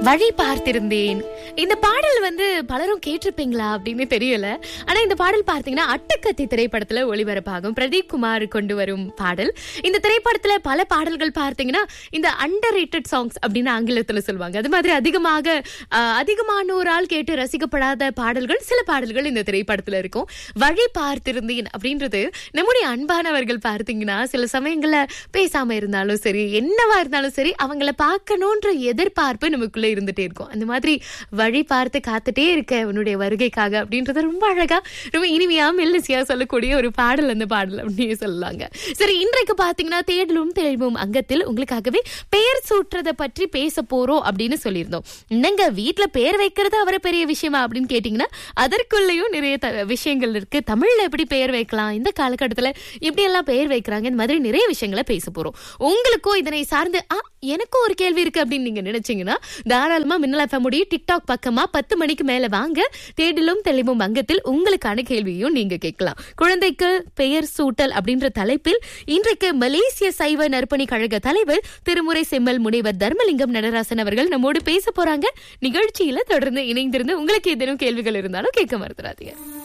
வழி பார்த்திருந்தேன் இந்த பாடல் வந்து பலரும் கேட்டிருப்பீங்களா அப்படின்னு தெரியல ஆனா இந்த பாடல் பார்த்தீங்கன்னா அட்டக்கத்தி திரைப்படத்துல ஒளிபரப்பாகும் பிரதீப் குமார் கொண்டு வரும் பாடல் இந்த திரைப்படத்துல பல பாடல்கள் பார்த்தீங்கன்னா இந்த அண்டர் ரேட்டட் சாங்ஸ் அப்படின்னு ஆங்கிலத்துல சொல்லுவாங்க அது மாதிரி அதிகமாக ஆஹ், அதிகமானோரால் கேட்டு ரசிக்கப்படாத பாடல்கள் சில பாடல்கள் இந்த திரைப்படத்துல இருக்கும் வழி பார்த்திருந்தேன் அப்படின்றது நம்முடைய அன்பானவர்கள் பார்த்தீங்கன்னா சில சமயங்கள்ல பேசாம இருந்தாலும் சரி என்னவா இருந்தாலும் சரி அவங்கள பார்க்கணுன்ற எதிர்பார்ப்பு நமக்குள்ள இருந்துட்டே இருக்கும் அந்த மாதிரி வழி பார்த்து காத்துட்டே இருக்க உன்னுடைய வருகைக்காக அப்படின்றத ரொம்ப அழகா ரொம்ப இனிமையா மெல்லிசையா சொல்லக்கூடிய ஒரு பாடல் அந்த பாடல் அப்படின்னு சொல்லலாங்க சரி இன்றைக்கு பாத்தீங்கன்னா தேடலும் தெளிவும் அங்கத்தில் உங்களுக்காகவே பெயர் சூட்டுறத பற்றி பேச போறோம் அப்படின்னு சொல்லியிருந்தோம் என்னங்க வீட்ல பேர் வைக்கிறது அவரை பெரிய விஷயமா அப்படின்னு கேட்டீங்கன்னா அதற்குள்ளேயும் நிறைய த- விஷயங்கள் இருக்கு தமிழ்ல எப்படி பெயர் வைக்கலாம் இந்த காலகட்டத்துல எப்படி எல்லாம் பெயர் வைக்கிறாங்க இந்த மாதிரி நிறைய விஷயங்களை பேச போறோம் உங்களுக்கும் இதனை சார்ந்து ஆ எனக்கும் ஒரு கேள்வி இருக்கு அப்படின்னு நீங்க நினைச்சீங்கன்னா தாராளமா மின்னல் எஃப்எம்முடைய டிக்டாக் பக்கமா பத்து மணிக்கு மேல வாங்க தேடலும் தெளிவும் அங்கத்தில் உங்களுக்கான கேள்வியும் நீங்க கேட்கலாம் குழந்தைக்கு பெயர் சூட்டல் அப்படின்ற தலைப்பில் இன்றைக்கு மலேசிய சைவ நற்பணி கழக தலைவர் திருமுறை செம்மல் முனைவர் தர்மலிங்கம் நடராசன் அவர்கள் நம்மோடு பேச போறாங்க நிகழ்ச்சியில தொடர்ந்து இணைந்திருந்து உங்களுக்கு ஏதேனும் கேள்விகள் இருந்தாலும் கேட்க மறந்துடாதீங்க